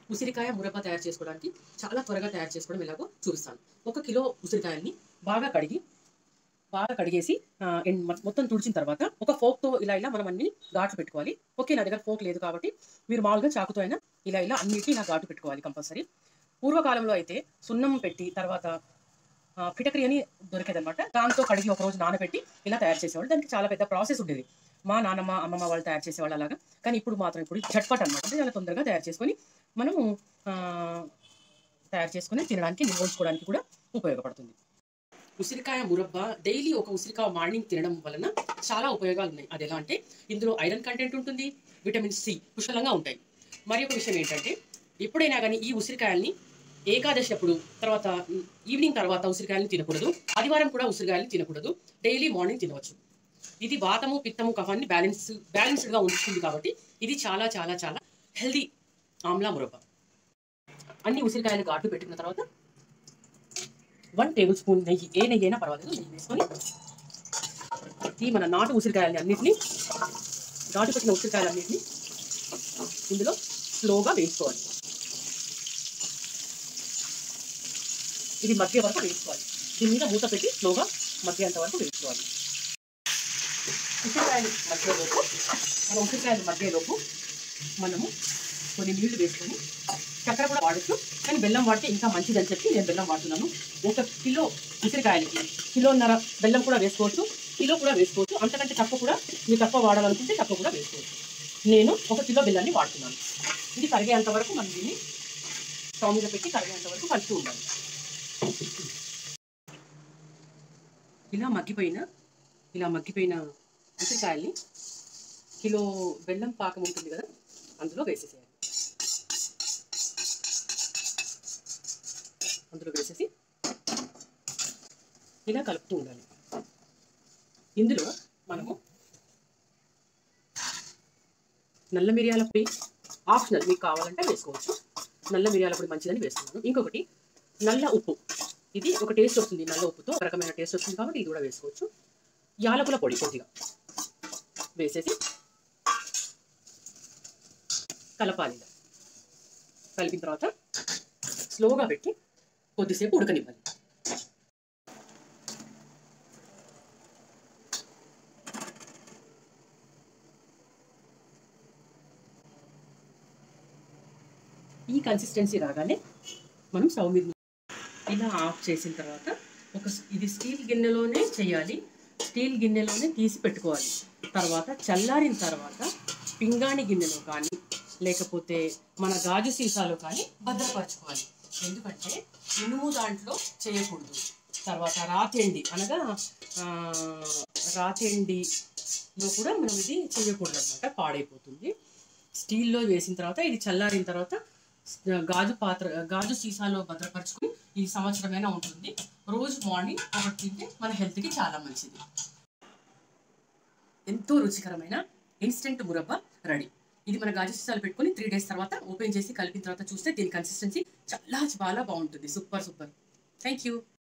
ఉసిరికాయ మురబ్బ తయారు చేసుకోవడానికి చాలా త్వరగా తయారు చేసుకోవడం ఎలాగో చూపిస్తాను ఒక కిలో ఉసిరికాయల్ని బాగా కడిగి బాగా కడిగేసి ఆ, ఎండ్- మొ- మొత్తం తుడిచిన తర్వాత ఒక ఫోక్తో ఇలా ఇలా మనం అన్ని ఘాట్లు పెట్టుకోవాలి ఓకే నా దగ్గర ఫోక్ లేదు కాబట్టి మీరు మామూలుగా చాకుతో అయినా ఇలా ఇలా అన్నిటిని ఇలా ఘాటు పెట్టుకోవాలి కంపల్సరీ పూర్వకాలంలో అయితే సున్నం పెట్టి తర్వాత ఆ, పిటకరి అని దొరికేదన్నమాట దాంతో కడిగి ఒక రోజు నానబెట్టి ఇలా తయారు చేసేవాళ్ళు దానికి చాలా పెద్ద ప్రాసెస్ ఉండేది మా నాన్నమ్మ అమ్మమ్మ వాళ్ళు తయారు చేసేవాళ్ళు అలాగా కానీ ఇప్పుడు మాత్రం ఇప్పుడు झटपट అనమాట అంటే చాలా తొందరగా తయారు చేసుకొని మనము ఆ, తయారు చేసుకొని తినడానికి నిల్వ ఉంచుకోవడానికి కూడా ఉపయోగపడుతుంది ఉసిరికాయ మురబ్బ డైలీ ఒక ఉసిరికాయ మార్నింగ్ తినడం వలన చాలా ఉపయోగాలు ఉన్నాయి అది ఎలా అంటే ఇందులో ఐరన్ కంటెంట్ ఉంటుంది విటమిన్ సి పుష్కలంగా ఉంటాయి మరి ఒక విషయం ఏంటంటే ఎప్పుడైనా కానీ ఈ ఉసిరికాయల్ని ఏకాదశి అప్పుడు తర్వాత ఈవినింగ్ తర్వాత ఉసిరికాయలను తినకూడదు ఆదివారం కూడా ఉసిరికాయలు తినకూడదు డైలీ మార్నింగ్ తినవచ్చు ఇది వాతము పిత్తము కఫాన్ని బ్యాలెన్స్ బ్యాలెన్స్డ్గా ఉంచుతుంది కాబట్టి ఇది చాలా చాలా చాలా హెల్దీ ఆమ్లా మురబ్బ అన్ని ఉసిరికాయలు ఘాటు పెట్టుకున్న తర్వాత వన్ టేబుల్ స్పూన్ నెయ్యి ఏ నెయ్యి అయినా పర్వాలేదు నెయ్యి వేసుకొని ఈ మన నాటు ఉసిరికాయలని అన్నింటినీ ఘాటు పెట్టిన ఉసిరికాయలన్నింటినీ ఇందులో స్లోగా వేసుకోవాలి ఇది మధ్య వరకు వేసుకోవాలి దీని మీద మూత పెట్టి స్లోగా మధ్యంత వరకు వేసుకోవాలి ఉసిరికాయలు మధ్యలోపు మన ఉసిరికాయల మధ్యలోపు మనము కొన్ని నీళ్లు వేసుకొని చక్కెర కూడా వాడచ్చు కానీ బెల్లం వాడితే ఇంకా మంచిదని చెప్పి నేను బెల్లం వాడుతున్నాను ఒక కిలో ఉసిరికాయలకి కిలోన్నర బెల్లం కూడా వేసుకోవచ్చు కిలో కూడా వేసుకోవచ్చు అంతకంటే తక్కువ కూడా మీరు తక్కువ వాడాలనుకుంటే తక్కువ కూడా వేసుకోవచ్చు నేను ఒక కిలో బెల్లాన్ని వాడుతున్నాను ఇది కరిగేంత వరకు మనం దీన్ని స్టవ్ మీద పెట్టి కరిగేంత వరకు కలుపుతూ ఉండాలి ఇలా మగ్గిపోయిన ఇలా మగ్గిపోయిన ఉసిరికాయల్ని కిలో బెల్లం పాకం ఉంటుంది కదా అందులో వేసేసేయాలి అందులో వేసేసి ఇలా కలుపుతూ ఉండాలి ఇందులో మనము నల్ల మిరియాల పొడి ఆప్షనల్ మీకు కావాలంటే వేసుకోవచ్చు నల్ల మిరియాల పొడి మంచిదని వేస్తున్నాను ఇంకొకటి నల్ల ఉప్పు ఇది ఒక టేస్ట్ వస్తుంది నల్ల ఉప్పుతో ఒక రకమైన టేస్ట్ వస్తుంది కాబట్టి ఇది కూడా వేసుకోవచ్చు యాలకుల పొడి కొద్దిగా వేసేసి కలపాలి ఇలా. కలిపిన తర్వాత స్లోగా పెట్టి కొద్దిసేపు ఉడకనివ్వాలి ఈ కన్సిస్టెన్సీ రాగానే మనం స్టవ్ మీద ఇలా ఆఫ్ చేసిన తర్వాత ఒక స్- ఇది స్టీల్ గిన్నెలోనే చేయాలి స్టీల్ గిన్నెలోనే తీసి పెట్టుకోవాలి తర్వాత చల్లారిన తర్వాత పింగాణి గిన్నెలో కానీ లేకపోతే మన గాజు సీసాలో కానీ భద్రపరచుకోవాలి ఎందుకంటే ఇనుము దాంట్లో చేయకూడదు తర్వాత రాతెండి అనగా ఆ, రాతెండిలో కూడా మనం ఇది చేయకూడదు అనమాట పాడైపోతుంది స్టీల్లో వేసిన తర్వాత ఇది చల్లారిన తర్వాత గాజు పాత్ర గాజు సీసాలో భద్రపరచుకుని ఈ సంవత్సరమైనా ఉంటుంది రోజు మార్నింగ్ ఒకటి తింటే మన హెల్త్కి చాలా మంచిది ఎంతో రుచికరమైన ఇన్స్టెంట్ మురబ్బ రెడీ ఇది మన గాజు సీసాలు పెట్టుకొని త్రీ డేస్ తర్వాత ఓపెన్ చేసి కలిపిన తర్వాత చూస్తే దీని కన్సిస్టెన్సీ చాలా చాలా బాగుంటుంది సూపర్ సూపర్ థ్యాంక్ యూ